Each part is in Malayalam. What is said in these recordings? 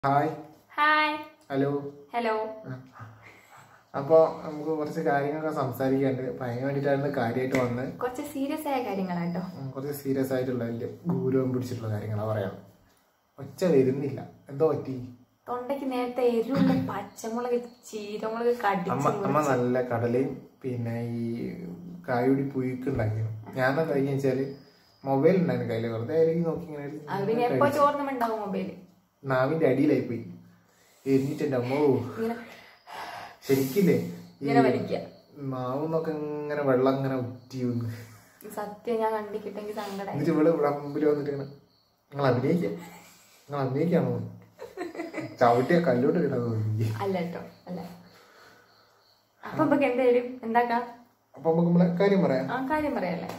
ഹായ് ഹായ് ഹലോ ഹലോ അപ്പോൾ നമുക്ക് കുറച്ച് കാര്യങ്ങളൊക്കെ സംസാരിക്കാണ്ട് അപ്പം അതിന് വേണ്ടിയിട്ടായിരുന്നു കാര്യമായിട്ട് വന്ന് കുറച്ച് സീരിയസ് ആയ കാര്യങ്ങളാട്ടോ ഉം, കുറച്ച് സീരിയസ് ആയിട്ടുള്ള വലിയ ഗൗരവം പിടിച്ചിട്ടുള്ള കാര്യങ്ങളാണ് പറയാം ഒച്ച വരുന്നില്ല എന്തോ പറ്റി തൊണ്ടയ്ക്ക് നേരത്തെ എരിവുള്ള പച്ചമുളക് ചീരമുളക് അമ്മ കടിച്ചു അമ്മ നല്ല കടലയും പിന്നെ ഈ കായുടി പുഴുക്ക് ഉണ്ടാക്കിയിരുന്നു ഞാനെന്താ കഴിഞ്ഞ വെച്ചാല് മൊബൈൽ ഉണ്ടായിരുന്നു കയ്യിൽ വെറുതെ ആരെങ്കിലും നോക്കി ഇങ്ങനെ ഒരു അത് പിന്നെ എപ്പോ ചോർന്നുണ്ടാവും മൊബൈല് നാവിന്റെ അടിയിലായി പോയി എരിഞ്ഞിട്ടുണ്ട് അമ്മോ ഇങ്ങനെ ശരിക്കില്ലേ ഈ ഇങ്ങനെ വലിക്കുക മാവുന്നൊക്കെ ഇങ്ങനെ വെള്ളം ഇങ്ങനെ ഉറ്റി വന്ന് സത്യം ഞാൻ കണ്ടിക്കിട്ടെങ്കിൽ സങ്കടം എന്നിട്ട് ഇവിടെ ഇവിടെ മുമ്പിൽ വന്നിട്ട് ഇങ്ങനെ നിങ്ങൾ അഭിനയിക്കാം നിങ്ങൾ അഭിനയിക്കാണോ ചവിട്ടിയ കല്ലോട്ട് കിട്ടാൻ തോന്നി അല്ല കേട്ടോ അല്ല അപ്പൊ നമുക്ക് എന്തായാലും എന്താക്കാം അപ്പൊ നമുക്ക് നമ്മളെ കാര്യം പറയാം ആ കാര്യം പറയല്ലേ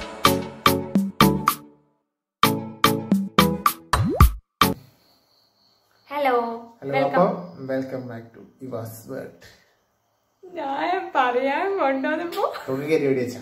ഹലോ ഹലോ അപ്പൊ welcome back to Eva's world ഞാൻ പറയാൻ കൊണ്ടുവന്നപ്പോ തൊണ്ണൂറ്റി വെടി വെച്ചാ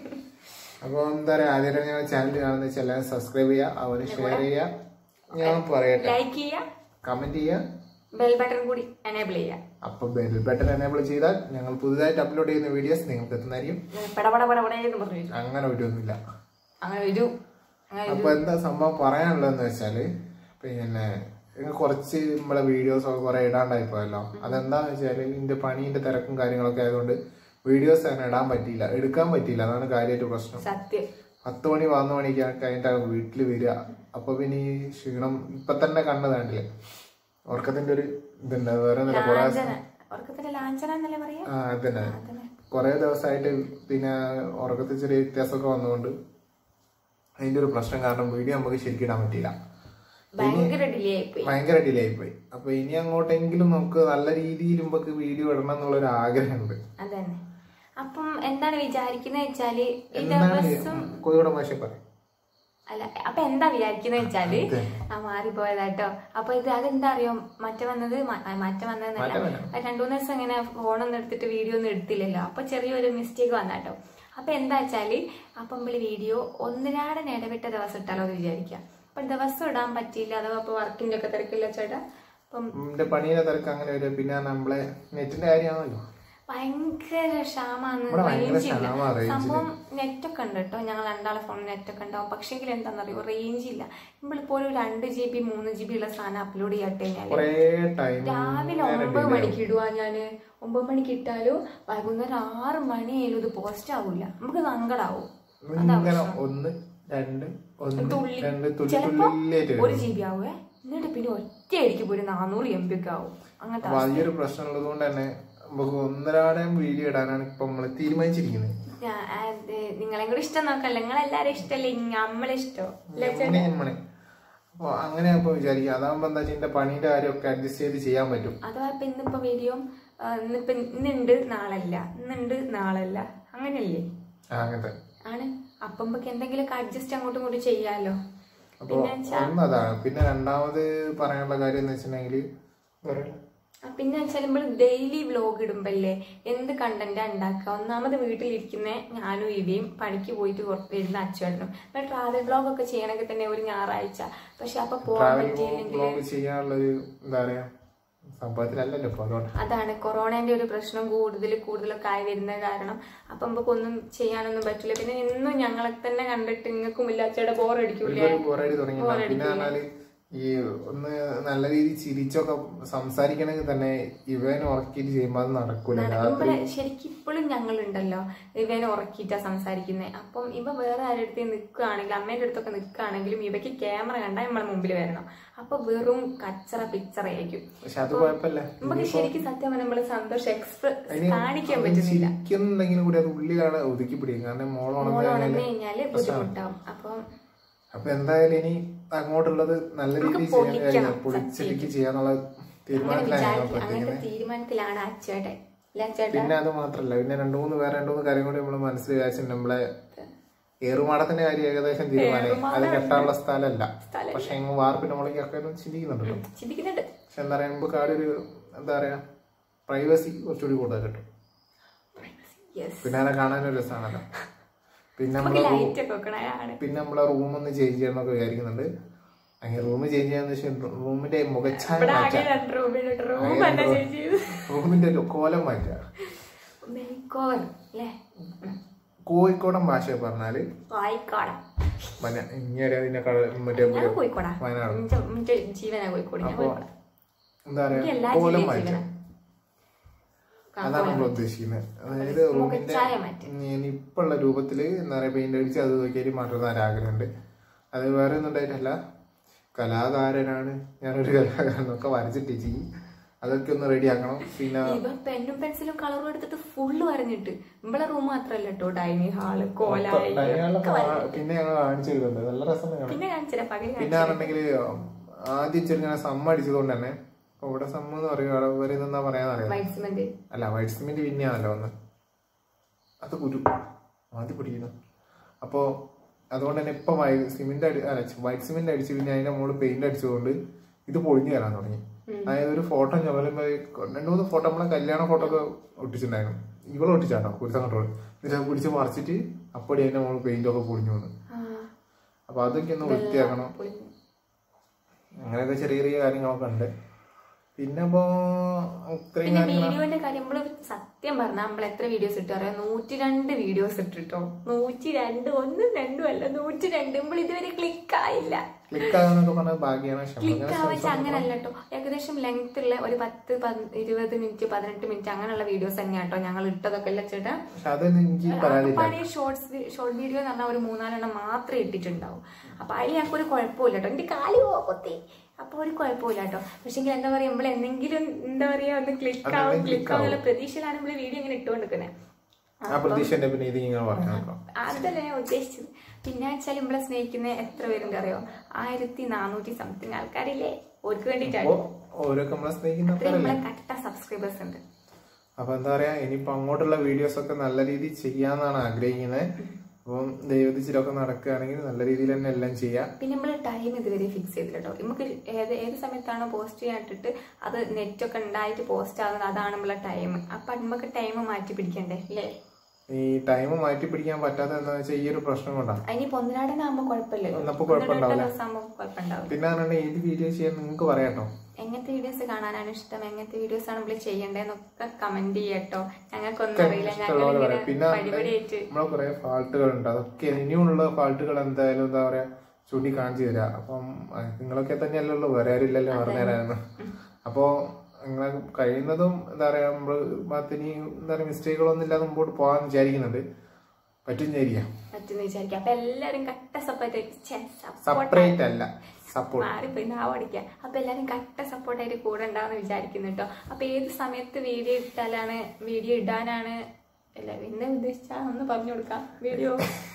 അപ്പൊ എന്താ പറയാ ആദ്യം ഞങ്ങൾ ചാനൽ കാണുന്ന വെച്ചാൽ എല്ലാവരും സബ്സ്ക്രൈബ് ചെയ്യുക അവര് ഷെയർ ചെയ്യുക ഞാൻ പറയട്ടെ ലൈക്ക് ചെയ്യുക കമന്റ് ചെയ്യുക ബെൽ ബട്ടൺ കൂടി എനേബിൾ ചെയ്യുക അപ്പൊ ബെൽ ബട്ടൺ എനേബിൾ ചെയ്താൽ ഞങ്ങൾ പുതുതായിട്ട് അപ്ലോഡ് ചെയ്യുന്ന വീഡിയോസ് നിങ്ങൾക്ക് എത്തുന്നതായിരിക്കും പടപട പടപടയെന്ന് പറഞ്ഞു അങ്ങനെ വീഡിയോന്നുമില്ല അങ്ങനെ ഒരു അങ്ങനെ അപ്പൊ എന്താ സംഭവം പറയാനുള്ളതെന്ന് വെച്ചാല് പിന്നെ ഇങ്ങ് കുറച്ച് നമ്മളെ വീഡിയോസ് ഒക്കെ കുറെ ഇടാണ്ടായി പോയല്ലോ അതെന്താന്ന് വെച്ചാല് ഇതിന്റെ പണീന്റെ തിരക്കും കാര്യങ്ങളൊക്കെ ആയതുകൊണ്ട് വീഡിയോസ് തന്നെ ഇടാൻ പറ്റിയില്ല എടുക്കാൻ പറ്റിയില്ല അതാണ് കാര്യമായിട്ട് പ്രശ്നം സത്യം പത്ത് മണി പതിനൊന്ന് മണിക്ക് കഴിഞ്ഞിട്ടാണ് വീട്ടിൽ വരിക അപ്പൊ പിന്നെ ഈ ക്ഷീണം ഇപ്പൊ തന്നെ കണ്ടതാണ്ടില്ലേ ഉറക്കത്തിന്റെ ഒരു ഇതുണ്ട് വേറെ ഒന്നുമില്ല കുറെ ലാഞ്ചന ഉറക്കത്തിന്റെ ലാഞ്ചന എന്നല്ലേ പറയാ ആ അതന്നെ അതന്നെ കുറെ ദിവസമായിട്ട് പിന്നെ ഉറക്കത്തിൽ ചെറിയ വ്യത്യാസമൊക്കെ വന്നുകൊണ്ട് അതിന്റെ ഒരു പ്രശ്നം കാരണം വീഡിയോ നമുക്ക് ശരിക്കും ഇടാൻ പറ്റിയില്ല ഭയങ്കര ഡിലേ ആയിപ്പോയി ഭയങ്കര ഡിലേ ആയിപ്പോയി അപ്പൊ ഇനി അങ്ങോട്ടെങ്കിലും നമുക്ക് നല്ല രീതിയിൽ നമുക്ക് വീഡിയോ ഇടണം എന്നുള്ളൊരു ആഗ്രഹമുണ്ട് അതന്നെ അപ്പം എന്താണ് വിചാരിക്കുന്നത് വെച്ചാല് ഈ എന്താണ് ദിവസം കോഴിക്കോട് ഭാഷ പറയും അല്ല അപ്പൊ എന്താ വിചാരിക്കുന്നത് വെച്ചാല് ആ മാറിപ്പോയതാട്ടോ അപ്പൊ ഇത് അതെന്താ അറിയോ മറ്റേ വന്നത് മ- ആ, മാറ്റം വന്നതെന്നല്ല മാറ്റം വരണം. അത് രണ്ടു മൂന്ന് ദിവസം ഇങ്ങനെ ഫോണൊന്നും എടുത്തിട്ട് വീഡിയോ ഒന്നും എടുത്തില്ലല്ലോ അപ്പൊ ചെറിയൊരു മിസ്റ്റേക്ക് വന്നാട്ടോ അപ്പൊ എന്താ വെച്ചാല് അപ്പം നമ്മള് വീഡിയോ ഒന്നിനാടൻ ഇടവിട്ട ദിവസം ഇട്ടാലോ എന്ന് വിചാരിക്കാം അപ്പൊ ദിവസം ഇടാൻ പറ്റിയില്ല അഥവാ അപ്പൊ വർക്കിന്റെ ഒക്കെ തിരക്കില്ല ചേട്ടാ അപ്പം എന്റെ പണീനെ തിരക്ക് അങ്ങനെ വരും പിന്നെ നമ്മളെ നെറ്റിന്റെ കാര്യമാണല്ലോ ഭയങ്കര ക്ഷാമാന്ന് ഇവിടെ ഭയങ്കര റേഞ്ച് ഇല്ല ക്ഷാമാ range ല്. സംഭവം നെറ്റൊക്കെ ഉണ്ട് കേട്ടോ ഞങ്ങൾ രണ്ടാളെ ഫോണിൽ നെറ്റൊക്കെ ഉണ്ടാവും പക്ഷേങ്കിൽ എന്താണെന്നറിയോ റേഞ്ച് ഇല്ല നമ്മളിപ്പോ ഒരു രണ്ട് ജി ബി മൂന്ന് ജി ബി ഉള്ള സാധനം അപ്ലോഡ് ചെയ്യാട്ട് കഴിഞ്ഞാല് കൊറേ ടൈം രാവിലെ ഒമ്പത് മണിക്ക് ഇടുവാ ഞാന് ഒമ്പത് മണിക്ക് ഇട്ടാലും വൈകുന്നേരം ആറ് മണിയായാലും ഇത് പോസ്റ്റ് ആവൂല നമുക്ക് സങ്കടാവും ഇങ്ങനെ ഒന്ന് രണ്ട് ഒന്ന് തുള്ളി രണ്ട് തുള്ളി ചിലപ്പോ തുള്ളിയായിട്ട് ഒരു ജി ബി ആവുമേ എന്നിട്ട് പിന്നെ ഒറ്റ അടിക്ക് പോയി നാനൂറ് എം ബി ഒക്കെ ആവും അങ്ങനത്തെ അപ്പൊ ഈ ഒരു പ്രശ്നം ഉള്ളത് കൊണ്ട് തന്നെ നമുക്ക് ഒന്നരാടം വീഡിയോ ഇടാനാണ് ഇപ്പൊ നമ്മള് തീരുമാനിച്ചിരിക്കുന്നത് ഞാ- അത് നിങ്ങളെയും കൂടി ഇഷ്ടം നോക്കല്ല നിങ്ങളെല്ലാരും ഇഷ്ടല്ലേ നമ്മളെ ഇഷ്ടം അല്ലേ ചേട്ടാ? ഞമ്മണി ഞമ്മണി അപ്പൊ അങ്ങനെ അപ്പൊ വിചാരിക്കുക അതാകുമ്പോ എന്താ വെച്ചാൽ എന്റെ പണിയുടെ കാര്യമൊക്കെ അഡ്ജസ്റ്റ് ചെയ്ത് ചെയ്യാൻ പറ്റും അഥവാ ഇപ്പൊ ഇന്നിപ്പോ വീഡിയോ ആ, ഇന്നിപ്പോ ഇന്നുണ്ട് നാളല്ല ഇന്നുണ്ട് നാളല്ല അങ്ങനെയല്ലേ ആ, അങ്ങനത്തെ ആണ് അപ്പം നമുക്ക് എന്തെങ്കിലുമൊക്കെ അഡ്ജസ്റ്റ് അങ്ങോട്ടും ഇങ്ങോട്ടും ചെയ്യാലോ അപ്പൊ ഒന്ന് അതാണ് പിന്നെ രണ്ടാമത് പറയാനുള്ള കാര്യം എന്ന് വെച്ചിട്ടുണ്ടെങ്കിൽ ആ, പിന്നെ വെച്ചാൽ നമ്മൾ ഡെയിലി വ്ലോഗ് ഇടുമ്പല്ലേ എന്ത് കണ്ടന്റാ ഉണ്ടാക്കുക ഒന്നാമത് വീട്ടിലിരിക്കുന്ന ഞാനും ഇവയും പണിക്ക് പോയിട്ട് കുറ- വരുന്ന അച്ചുവേട്ടനും നമ്മൾ ട്രാവൽ വ്ലോഗ് ഒക്കെ ചെയ്യണമെങ്കിൽ തന്നെ ഒരു ഞായറാഴ്ച പക്ഷെ അപ്പൊ പോകാൻ ട്രാവൽ പറ്റിയില്ലെങ്കിൽ ബ്ലോഗ് ചെയ്യാനുള്ളൊരു എന്താ പറയാ സംഭവത്തിലല്ലല്ലോ ഇപ്പൊ അതുകൊണ്ട് അതാണ് കൊറോണന്റെ ഒരു പ്രശ്നം കൂടുതൽ കൂടുതലൊക്കെ ആയി വരുന്ന കാരണം അപ്പൊ നമുക്ക് ഒന്നും ചെയ്യാനൊന്നും പറ്റില്ല പിന്നെ എന്നും ഞങ്ങളെ തന്നെ കണ്ടിട്ട് നിങ്ങൾക്കും ഇല്ലാച്ചയുടെ ബോർ അടിക്കൂലേ ഒരു ബോറടി തുടങ്ങി പിന്നെ പറഞ്ഞാല് ഈ ഒന്ന് നല്ല രീതിയിൽ ചിരിച്ചൊക്കെ സംസാരിക്കണമെങ്കിൽ തന്നെ ഇവൻ ഉറക്കിയിട്ട് ചെയ്യുമ്പോ അത് നടക്കൂല രാത്രി ഇവിടെ ശരിക്കും ഇപ്പോഴും ഞങ്ങളുണ്ടല്ലോ ഇവനെ ഉറക്കിയിട്ടാ സംസാരിക്കുന്നത് അപ്പം ഇവ വേറെ ആരുടെ അടുത്ത് നിൽക്കുകയാണെങ്കിൽ അമ്മേന്റെ അടുത്തൊക്കെ നിൽക്കുകയാണെങ്കിലും ഇവയ്ക്ക് ക്യാമറ കണ്ടാൽ നമ്മളെ മുമ്പിൽ വരണം അപ്പൊ വെറും കച്ചറ പിക്ചറായിരിക്കും പക്ഷെ അത് കുഴപ്പമില്ല നമുക്ക് ശരിക്കും സത്യം പറഞ്ഞാൽ നമ്മള് സന്തോഷം എക്സ്പ്രസ് അതിന് കാണിക്കാൻ അത് പറ്റുന്നില്ല ചിരിക്കുന്നുണ്ടെങ്കിലും കൂടി അത് ഉള്ളിലാണ് ഒതുക്കി പിടിക്കും കാരണം മോളോണെന്ന് മോൾ പറഞ്ഞാല് ഉണർന്നു കഴിഞ്ഞാല് ബുദ്ധിമുട്ടാവും അപ്പം അപ്പൊ എന്തായാലും ഇനി അങ്ങോട്ടുള്ളത് നല്ല രീതിയിൽ ചെയ്യാൻ പൊളിക്കണം, കഴിയും പൊളിച്ചെടുക്കി ചെയ്യാന്നുള്ള തീരുമാനത്തിലാണ് ഞങ്ങൾ വിചാരിക്കും അങ്ങനത്തെ പറ്റുന്നത് തീരുമാനത്തിലാണ് അച്ചേട്ടൻ ഇല്ല അച്ചേട്ടൻ പിന്നെ അത് മാത്രല്ല പിന്നെ രണ്ടു മൂന്ന് വേറെ രണ്ടു മൂന്ന് കാര്യം കൂടി നമ്മൾ മനസ്സിൽ വിചാരിച്ചിട്ടുണ്ട് നമ്മളെ ഏറുമാടത്തിന്റെ കാര്യം ഏകദേശം തീരുമാനം അത് കെട്ടാനുള്ള സ്ഥലമല്ല സ്ഥലമില്ല. പക്ഷെ അങ്ങ് വാർപ്പിന്റെ മുകളിലേക്കൊക്കെ ഒന്ന് ചിന്തിക്കുന്നുണ്ടല്ലോ ചിന്തിക്കുന്നുണ്ട് പക്ഷെ എന്താ പറയാ നമുക്ക് ആടെ ഒരു എന്താ പറയാ പ്രൈവസി കുറച്ചുകൂടി കൂടുതൽ കിട്ടും യെസ് പിന്നെ അതിനെ കാണാനൊരു രസമാണല്ലോ പിന്നെ നമുക്ക് നമ്മളെ ലൈറ്റ് ഒക്കെ വെക്കണതാണ് പിന്നെ നമ്മളെ റൂം ഒന്ന് ചേഞ്ച് ചെയ്യണമെന്നൊക്കെ വിചാരിക്കുന്നുണ്ട് അങ്ങനെ റൂം ചേഞ്ച് ചെയ്യാന്ന് വെച്ചാൽ റൂമിന്റെ മുഖച്ഛായ ഇവിടെ ആകെ മാറ്റാം രണ്ട് റൂമിലുണ്ട് റൂം തന്നെ ചേഞ്ച് ചെയ്തു റൂമിന്റെ ഒരു കോലം മാറ്റുക മെനിക്കോവൻ അല്ലേ കോഴിക്കോടൻ ഭാഷ പറഞ്ഞാല് കോഴിക്കോട മന ഇങ്ങനെ അതിന്റെ കള- മറ്റേ ഞാൻ കോഴിക്കോടാ വയനാട് ഇന്റെ- ഇന്റെ ജീവനാ കോഴിക്കോട് ഞാൻ അപ്പൊ കോഴിക്കോടാ എന്താ എനിക്ക് പറയാ എല്ലാ കോലം ജില്ലയും മാറ്റുക ജീവനാ അതാണ് നമ്മൾ ഉദ്ദേശിക്കുന്നത് അതായത് റൂമിന്റെ മുഖച്ഛായ മാറ്റും ഇനിയിപ്പുള്ള രൂപത്തില് എന്താ പറയാ പെയിന്റ് അടിച്ച് അത് നോക്കിയാൽ മാറ്റുന്ന ഒരു ആഗ്രഹമുണ്ട് അത് വേറെ ഒന്നും ഉണ്ടായിട്ടല്ല കലാകാരനാണ് ഞാനൊരു കലാകാരനൊക്കെ വരച്ചിട്ട് ചെയ്യും അതൊക്കെ ഒന്ന് റെഡി ആക്കണം പിന്നെ ഇവ പെന്നും പെൻസിലും കളറും എടുത്തിട്ട് ഫുള്ള് വരഞ്ഞിട്ട് നമ്മളെ റൂം മാത്രല്ല കേട്ടോ ഡൈനിങ് ഹാള് കോലായി ഡൈനിഹാളിലൊക്കെ വാ- പിന്നെ ഞങ്ങൾ കാണിച്ചു തരുന്നുണ്ട് നല്ല രസം കാണാൻ പിന്നെ കാണിച്ചില്ല പകല് പിന്നെ ആണെന്നുണ്ടെങ്കിൽ ആദ്യം ചെറുങ്ങനെ സമ്മ അടിച്ചതുകൊണ്ട് തന്നെ ഇപ്പൊ ഇവിടെ സമ്മ എന്ന് പറയുക അവിടെ എന്താ പറയാന്നറിയാം വൈറ്റ് സിമെന്റ് അല്ല വൈറ്റ് സിമെന്റ് പിന്നെയാണല്ലോ ഒന്ന് അത് കുരു ആദ്യം പിടിക്കുന്നു അപ്പോൾ അതുകൊണ്ട് തന്നെ ഇപ്പം സിമെന്റ് അടി അല്ല വൈറ്റ് സിമെന്റ് അടിച്ച് പിന്നെ അതിന്റെ മുകളിൽ പെയിന്റ് അടിച്ചതുകൊണ്ട് ഇത് പൊളിഞ്ഞു വരാൻ തുടങ്ങി അതായത് ഒരു ഫോട്ടോ ഞങ്ങളുമ്പോ രണ്ടു മൂന്ന് ഫോട്ടോ നമ്മളെ കല്യാണ ഫോട്ടോ ഒക്കെ ഒട്ടിച്ചിട്ടുണ്ടായിരുന്നു ഇവളെ ഒട്ടിച്ചാട്ടോ കുരുത്തം കണ്ടോളൂ എന്നിട്ട് അത് പിടിച്ച് മറിച്ചിട്ട് അപ്പടി അതിന്റെ മുകളിൽ പെയിന്റ് ഒക്കെ പൊളിഞ്ഞു വന്നു അപ്പൊ അതൊക്കെ ഒന്ന് വൃത്തിയാക്കണം അങ്ങനെയൊക്കെ ചെറിയ ചെറിയ കാര്യങ്ങളൊക്കെ ഉണ്ട് പിന്നെ ഇപ്പോ ഇത്രയും പിന്നെ കാര്യങ്ങൾ വീഡിയോന്റെ കാര്യം നമ്മള് സത്യം പറഞ്ഞാൽ നമ്മൾ എത്ര വീഡിയോസ് ഇട്ടു അറിയാം നൂറ്റി രണ്ട് വീഡിയോസ് ഇട്ടിട്ടോ നൂറ്റി രണ്ട് ഒന്നും രണ്ടും അല്ല നൂറ്റി രണ്ട് നമ്മൾ ഇതുവരെ ക്ലിക്ക് ആയില്ല ക്ലിക്ക് ആകാന്നൊക്കെ പറഞ്ഞ ഭാഗ്യമാണ് ക്ഷമ ക്ലിക്ക് ആവാച്ച അങ്ങനല്ല കേട്ടോ ഏകദേശം ലെങ്ത് ഉള്ള ഒരു പത്ത് പന്ത് ഇരുപത് മിനിറ്റ് പതിനെട്ട് മിനിറ്റ് അങ്ങനെയുള്ള വീഡിയോസ് തന്നെയാണ് കേട്ടോ ഞങ്ങൾ ഇട്ടതൊക്കെ അല്ല ചേട്ടാ പക്ഷെ അതൊന്നും എനിക്ക് പരാതിയില്ല പഴയ ഷോർട്സ് ഷോർട്ട് വീഡിയോ എന്ന് പറഞ്ഞാൽ ഒരു മൂന്നാലെണ്ണം മാത്രമേ ഇട്ടിട്ടുണ്ടാവും അപ്പൊ അതിൽ ഞങ്ങൾക്ക് ഒരു കുഴപ്പമില്ല കേട്ടോ എന്റെ കാലി പോകത്തി അപ്പൊ ഒരു കുഴപ്പമില്ല കേട്ടോ പക്ഷെ എന്താ പറയാ നമ്മൾ എന്തെങ്കിലും എന്താ പറയാ ഒന്ന് ക്ലിക്ക് ആവും ക്ലിക്ക് ആവുന്നുള്ള പ്രതീക്ഷയിലാണ് നമ്മൾ വീഡിയോ ഇങ്ങനെ ഇട്ടുകൊണ്ടിരിക്കുന്നത് ആ പ്രതീക്ഷന്റെ പിന്നെ ഇത് ഇങ്ങനെ പറയാൻ നോക്കാം അതല്ല ഞാൻ ഉദ്ദേശിച്ചത് പിന്നെ വെച്ചാൽ നമ്മളെ സ്നേഹിക്കുന്ന എത്ര പേരുണ്ട് അറിയോ ആയിരത്തി നാനൂറ്റി സംതിങ് ആൾക്കാരില്ലേ അവർക്ക് വേണ്ടിയിട്ടാണ് അപ്പോ ഓരോക്കെ നമ്മളെ സ്നേഹിക്കുന്ന അത്രയും ആൾക്കാരല്ലേ നമ്മളെ കട്ട സബ്സ്ക്രൈബേഴ്സ് ഉണ്ട് അപ്പൊ എന്താ പറയാ ഇനിയിപ്പോ അങ്ങോട്ടുള്ള വീഡിയോസ് ഒക്കെ നല്ല രീതിയിൽ ചെയ്യാന്നാണ് ആഗ്രഹിക്കുന്നത് അപ്പം ദൈവത്തിച്ചിലൊക്കെ നടക്കുകയാണെങ്കിൽ നല്ല രീതിയിൽ തന്നെ എല്ലാം ചെയ്യാം പിന്നെ നമ്മൾ ടൈം ഇതുവരെ ഫിക്സ് ചെയ്തില്ല കേട്ടോ നമുക്ക് ഏത് ഏത് സമയത്താണോ പോസ്റ്റ് ചെയ്യാൻ ഇട്ടിട്ട് അത് നെറ്റ് ഒക്കെ ഉണ്ടായിട്ട് പോസ്റ്റ് ആകുന്നത് അതാണ് നമ്മളെ ടൈം അപ്പൊ നമുക്ക് ടൈം മാറ്റി പിടിക്കണ്ടേ അല്ലേ ഈ ടൈം മാറ്റി പിടിക്കാൻ പറ്റാത്ത എന്താ വെച്ചാൽ ഈ ഒരു പ്രശ്നം കൊണ്ടാണ് അതിനിപ്പോ ഒന്നിനാടനാകുമ്പോ കുഴപ്പമില്ലല്ലോ ഒന്നപ്പോ കുഴപ്പമുണ്ടാവില്ല. ദിവസം ആകുമ്പോ കുഴപ്പമുണ്ടാവില്ല പിന്നെ പറഞ്ഞാൽ ഏത് വീഡിയോ ചെയ്യാൻ നിങ്ങൾക്ക് പറയാട്ടോ എങ്ങനത്തെ വീഡിയോസ് കാണാനാണ് ഇഷ്ടം എങ്ങനത്തെ വീഡിയോസ് ആണ് നമ്മൾ ചെയ്യേണ്ടതെന്നൊക്കെ കമന്റ് ചെയ്യട്ടോ ഞങ്ങൾക്കൊന്നും ഒക്കെ അറിയില്ല ഇഷ്ടമുള്ളത് ഞങ്ങൾ പറയാം പിന്നെ പരിപാടിയായിട്ട് നമ്മളെ കുറെ ഫാൾട്ടുകൾ ഉണ്ട് അതൊക്കെ ഇനിയുള്ള ഫാൾട്ടുകൾ എന്തായാലും എന്താ പറയാ ചൂണ്ടി കാണിച്ചു തരാം അപ്പം അഹ് നിങ്ങളൊക്കെ തന്നെയല്ലേ ഉള്ളൂ വേറെ ആരും ഇല്ലല്ലോ പറഞ്ഞു തരാമെന്ന് അപ്പോ നിങ്ങളെ കഴിയുന്നതും എന്താ പറയാ നമ്മള് ഭാഗത്തിന് എന്താ പറയാ മിസ്റ്റേക്കുകളൊന്നും ഇല്ലാതെ മുമ്പോട്ട് പോകാൻ വിചാരിക്കുന്നുണ്ട് പറ്റും വിചാരിക്കാം പറ്റുന്ന വിചാരിക്കാം അപ്പൊ എല്ലാരും കട്ട സപ്പോർട്ട് സെപ്പറേറ്റ് അല്ല സപ്പോർട്ട് മാറിപ്പോയി നാവ് അടിക്കുക അപ്പൊ എല്ലാരും കട്ട സപ്പോർട്ടായിട്ട് കൂടെ ഉണ്ടാവുന്ന വിചാരിക്കുന്നു കേട്ടോ അപ്പൊ ഏത് സമയത്ത് വീഡിയോ ഇട്ടാലാണ് വീഡിയോ ഇടാനാണ് അല്ല പിന്നെ ഉദ്ദേശിച്ചാ ഒന്ന് പറഞ്ഞു കൊടുക്കാം വീഡിയോ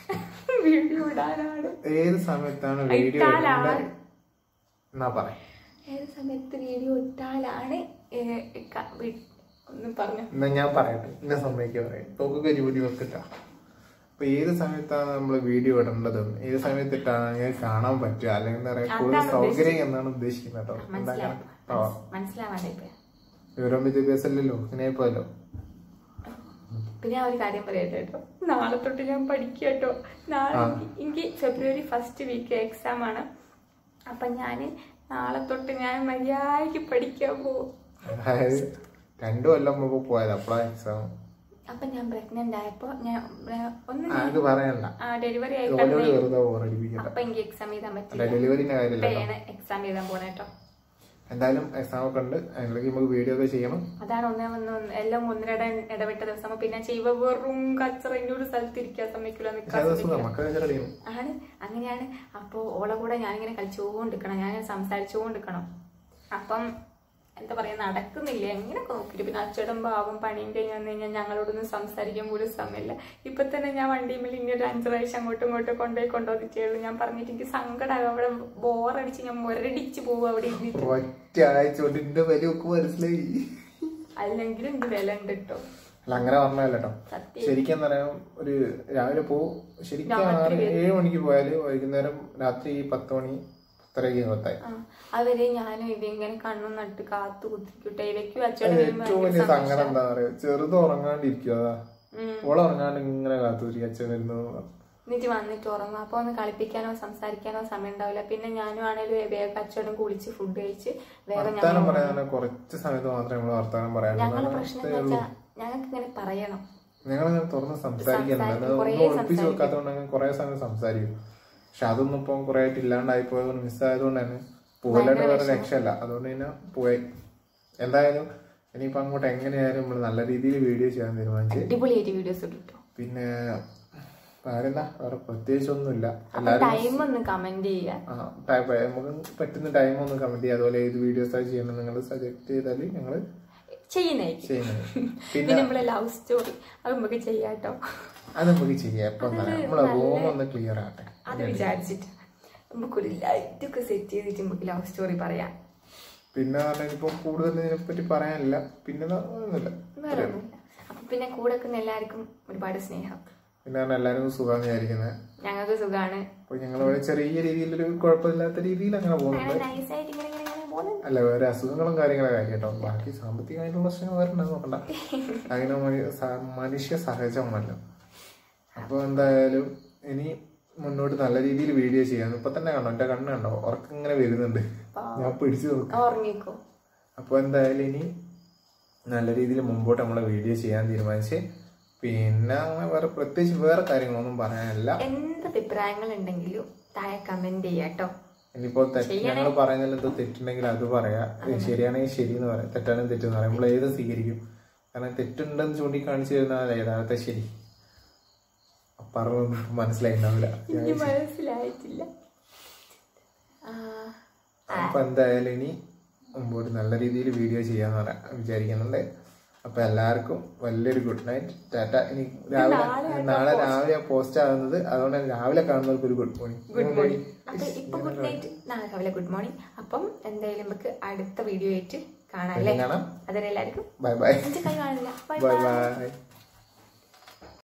വീഡിയോ ഇടാനാണ് ഏത് സമയത്താണ് വീഡിയോ ഇട്ടാലാണ്. ഇടേണ്ടത് എന്നാ പറയാം ഏത് സമയത്ത് വീഡിയോ ഇട്ടാലാണ് ഏ, ക- വി- ഒന്ന് പറഞ്ഞു എന്നാ ഞാൻ പറയട്ടെ എന്നെ സമ്മതിക്കാൻ പറയാം തോക്കൊക്കെ ജോലി വെക്കിട്ട അപ്പൊ ഏത് സമയത്താണ് നമ്മൾ വീഡിയോ ഇടേണ്ടതും ഏത് സമയത്ത് ഇട്ടാണ് ഞങ്ങൾക്ക് കാണാൻ പറ്റുക അല്ലെങ്കിൽ എന്താ പറയാ കൂടുതൽ അതാണ് സൗകര്യം എന്നാണ് ഉദ്ദേശിക്കുന്നത് കേട്ടോ മനസ്സിലാവും ഉണ്ടാക്കാൻ ആ മനസ്സിലാവാണ്ട് ഇപ്പൊ വിവരം വിദ്യാഭ്യാസമല്ലല്ലോ ഇങ്ങനെ പോയല്ലോ പിന്നെ ഞാൻ ഒരു കാര്യം പറയട്ടെ കേട്ടോ നാളെ തൊട്ട് ഞാൻ പഠിക്കുക കേട്ടോ നാളെ എനിക്ക് എനിക്ക് ഫെബ്രുവരി ഫസ്റ്റ് വീക്ക് എക്സാം ആണ് അപ്പൊ ഞാന് നാളെ തൊട്ട് ഞാൻ മര്യാദയ്ക്ക് പഠിക്കാൻ പോകും അതായത് രണ്ടു കൊല്ലം മുമ്പ് പോയത് അപ്പളാ എക്സാം അപ്പൊ ഞാൻ പ്രഗ്നന്റ് ആയപ്പോ ഞാൻ ഏർ, ഒന്ന് അത് പറയണ്ട ആ ഡെലിവറി ആയി ഓരോട് കിടന്നേ. വെറുതെ ബോറടിപ്പിക്കണ്ട അപ്പൊ എനിക്ക് എക്സാം എഴുതാൻ അല്ല പറ്റില്ല ഡെലിവറിന്റെ കാര്യമില്ല ഇപ്പഴാണ് എക്സാം എഴുതാൻ പോണേ കേട്ടോ എന്തായാലും എക്സാം ഒക്കെ ഉണ്ട് അതിലേക്ക് നമുക്ക് വീഡിയോ ഒക്കെ ചെയ്യണം അതാണ് ഒന്നേ ഒന്ന് ഒന്ന് എല്ലാം ഒന്നിരട ഇടവിട്ട ദിവസം അപ്പൊ പിന്നെ ചെയ്യുമ്പോ വെറും കച്ചറ ഒരു സ്ഥലത്ത് ഇരിക്കാൻ സമ്മതിക്കില്ല പക്ഷെ നിൽക്കാൻ അത് സമ്മതിക്കില്ല സുഖം മക്കളെ കളിയും ആണ് അങ്ങനെയാണ് അപ്പോ ഓളെ കൂടെ ഞാനിങ്ങനെ കളിച്ചുകൊണ്ടിരിക്കണം ഞാൻ സംസാരിച്ചുകൊണ്ടിരിക്കണം അപ്പം എന്താ പറയാ നടക്കുന്നില്ല എങ്ങനെയൊക്കെ നോക്കിയിട്ട് പിന്നെ അച്ചടം ഭാവം പണിയും കഴിഞ്ഞ് വന്നു കഴിഞ്ഞാൽ ഞങ്ങളോടൊന്നും സംസാരിക്കാൻ പോലും സമയമില്ല ഇപ്പൊ തന്നെ ഞാൻ വണ്ടിയിൽ ഇനി ഒരു അഞ്ചു പ്രാവശ്യം അങ്ങോട്ടും ഇങ്ങോട്ടും കൊണ്ടുപോയി കൊണ്ടുവന്നിട്ടേ ഉള്ളൂ ഞാൻ പറഞ്ഞിട്ട് എനിക്ക് സങ്കടമാകും അവിടെ ബോറടിച്ച് ഞാൻ മുരടിച്ച് പോകും അവിടെ ഇരുന്നിട്ട് ഒറ്റ ആഴ്ച കൊണ്ട് എന്റെ വില ഒക്കെ മനസ്സിലായി അല്ലെങ്കിലും എനിക്ക് വില ഉണ്ട് കേട്ടോ അല്ല അങ്ങനെ പറഞ്ഞല്ല കേട്ടോ സത്യം ശരിക്കും എന്താ പറയാ ഒരു രാവിലെ പോവും ശരിക്കും ആറ് ഏഴ് മണിക്ക് പോയാല് വൈകുന്നേരം രാത്രി പത്ത് മണി പത്തരയ്ക്ക് പത്തായി ആ, അവരെ ഞാനും ഇതിങ്ങനെ കണ്ണും നട്ട് കാത്തു കുത്തിക്കിട്ടെ ഇവയ്ക്കും അച്ചടം വരുമ്പോ ഏറ്റവും വലിയ സങ്കടം എന്താ പറയാ ചെറുത് ഉറങ്ങാണ്ടിരിക്കുക അതാ ഉം. ഓള് ഉറങ്ങാണ്ട് ഇങ്ങനെ കാത്തുരിക്കുക അച്ഛൻ വരുന്നു എന്നിട്ട് വന്നിട്ട് ഉറങ്ങും അപ്പൊ ഒന്ന് കളിപ്പിക്കാനോ സംസാരിക്കാനോ സമയം ഉണ്ടാവില്ല പിന്നെ ഞാനും ആണെങ്കിലും വേഗം അച്ഛനും കുളിച്ച് ഫുഡ് കഴിച്ച് വേറെ വർത്താനം പറയാൻ കുറച്ച് സമയത്ത് മാത്രമേ നമ്മൾ വർത്താനം ഞങ്ങളുടെ പറയാനുള്ളൂ പ്രശ്നം എന്ന് വെച്ചാൽ ഞങ്ങൾക്ക് ഇങ്ങനെ പറയണം ഞങ്ങൾ ഇങ്ങനെ തുറന്ന് സംസാരിക്കുന്നുണ്ട് അത് സംസാരിക്കും, കുറേ ഒന്നും ഒളിപ്പിച്ച് വെക്കാത്തതുകൊണ്ട് അങ്ങനെ കുറെ സമയം സംസാരിക്കും പക്ഷെ അതൊന്നും ഇപ്പം കുറെ ആയിട്ട് ഇല്ലാണ്ടായി പോയതുകൊണ്ട് മിസ്സായതുകൊണ്ട് തന്നെ പോകലായിട്ട് വേറെ രക്ഷയല്ല അതുകൊണ്ട് തന്നെ പോയി എന്തായാലും ഇനിയിപ്പോ അങ്ങോട്ട് എങ്ങനെയായാലും നമ്മൾ നല്ല രീതിയിൽ വീഡിയോ ചെയ്യാൻ തീരുമാനിച്ച് അടിപൊളിയായിട്ട് വീഡിയോസ് ഇട്ടോ പിന്നെ വേറെന്താ വേറെ പ്രത്യേകിച്ചൊന്നുമില്ല അപ്പൊ ടൈം ഒന്ന് കമന്റ് ചെയ്യുക ആ ടൈം നമുക്ക് പറ്റുന്ന ടൈം ഒന്ന് കമന്റ് ചെയ്യുക അതുപോലെ ഏത് വീഡിയോസ് ചെയ്യണം നിങ്ങൾ സജക്ട് ചെയ്താൽ ഞങ്ങൾ ചെയ്യുന്നതായിരിക്കും ചെയ്യുന്നത് പിന്നെ നമ്മളെ ലവ് സ്റ്റോറി അത് നമുക്ക് ചെയ്യാട്ടോ അത് നമുക്ക് ചെയ്യാം എപ്പം നമ്മളെ റൂം ഒന്ന് ക്ലിയർ ആകട്ടെ അത് വിചാരിച്ചിട്ട് നമുക്കൊരു ലൈറ്റൊക്കെ സെറ്റ് ചെയ്തിട്ട് നമുക്ക് ലവ് സ്റ്റോറി പറയാം പിന്നെ പറഞ്ഞാൽ ഇപ്പൊ കൂടുതൽ ഇതിനെപ്പറ്റി പറയാനില്ല പിന്നെ ഒന്നുമില്ല വേറെ ഒന്നുമില്ല അപ്പൊ പിന്നെ കൂടെ നിൽക്കുന്ന എല്ലാവർക്കും ഒരുപാട് സ്നേഹം പിന്നെ പറഞ്ഞാൽ എല്ലാവരും സുഖം വിചാരിക്കുന്നത് ഞങ്ങൾക്ക് സുഖാണ് അപ്പൊ ഞങ്ങളിവിടെ ചെറിയ രീതിയിലൊരു കുഴപ്പമില്ലാത്ത രീതിയിൽ അങ്ങനെ പോകുന്നുണ്ട് അങ്ങനെ നൈസായിട്ട് ഇങ്ങനെ ഇങ്ങനെ ഇങ്ങനെ പോകുന്നു അല്ല വേറെ അസുഖങ്ങളും കാര്യങ്ങളൊക്കെ ആയി കേട്ടോ ബാക്കി സാമ്പത്തികമായിട്ടുള്ള പ്രശ്നങ്ങൾ വരണ്ടെന്ന് നോക്കണ്ട അങ്ങനെ മനി- സ- മനുഷ്യ സഹജമാണല്ലോ അപ്പൊ എന്തായാലും ഇനി മുന്നോട്ട് നല്ല രീതിയിൽ വീഡിയോ ചെയ്യാം ഇപ്പൊ തന്നെ കണ്ടോ എന്റെ കണ്ണ് കണ്ടോ ഉറക്കം ഇങ്ങനെ വരുന്നുണ്ട് ഞാൻ പിടിച്ചു നോക്കും ഉറങ്ങിക്കോ അപ്പോൾ എന്തായാലും ഇനി നല്ല രീതിയിൽ മുമ്പോട്ട് നമ്മളെ വീഡിയോ ചെയ്യാൻ തീരുമാനിച്ച് പിന്നെ അങ്ങനെ വേറെ പ്രത്യേകിച്ച് വേറെ കാര്യങ്ങളൊന്നും പറയാനില്ല എന്ത് അഭിപ്രായങ്ങൾ ഉണ്ടെങ്കിലും താഴെ കമന്റ് ചെയ്യാട്ടോ ഇനിയിപ്പോ തെറ്റ് ഞങ്ങൾ പറയുന്നതിൽ എന്തോ തെറ്റുണ്ടെങ്കിൽ അത് പറയാ ശരിയാണെങ്കിൽ ശരി എന്ന് പറയാം തെറ്റാണെങ്കിൽ തെറ്റെന്ന് പറയാം നമ്മൾ ഏത് സ്വീകരിക്കും കാരണം തെറ്റുണ്ടെന്ന് ചൂണ്ടിക്കാണിച്ചു തരുന്നതല്ല യഥാർത്ഥ ശരി പറഞ്ഞൊന്നും ഇപ്പൊ മനസ്സിലായിട്ടുണ്ടാവില്ല എനിക്ക് മനസ്സിലായിട്ടില്ല ആ, അപ്പൊ എന്തായാലും ഇനി മുമ്പോട്ട് നല്ല രീതിയിൽ വീഡിയോ ചെയ്യാന്ന് പറയാം വിചാരിക്കുന്നുണ്ട് അപ്പൊ എല്ലാവർക്കും വലിയൊരു ഗുഡ് നൈറ്റ് ടാറ്റ ഇനി രാവിലെ നാളെ രാവിലെ പോസ്റ്റ് ആകുന്നത് അതുകൊണ്ട് രാവിലെ കാണുന്നവർക്ക് ഒരു ഗുഡ് മോർണിംഗ് ഗുഡ് മോർണിംഗ് അപ്പൊ ഇപ്പൊ ഗുഡ് നൈറ്റ് നാളെ രാവിലെ ഗുഡ് മോർണിംഗ് അപ്പം എന്തായാലും നമുക്ക് അടുത്ത വീഡിയോ ആയിട്ട് കാണാം അല്ലേ കാണാം അതുവരെ എല്ലാവർക്കും ബൈ ബൈ എന്റെ കൈ കാണില്ല ബൈ ബൈ ബൈ ബൈ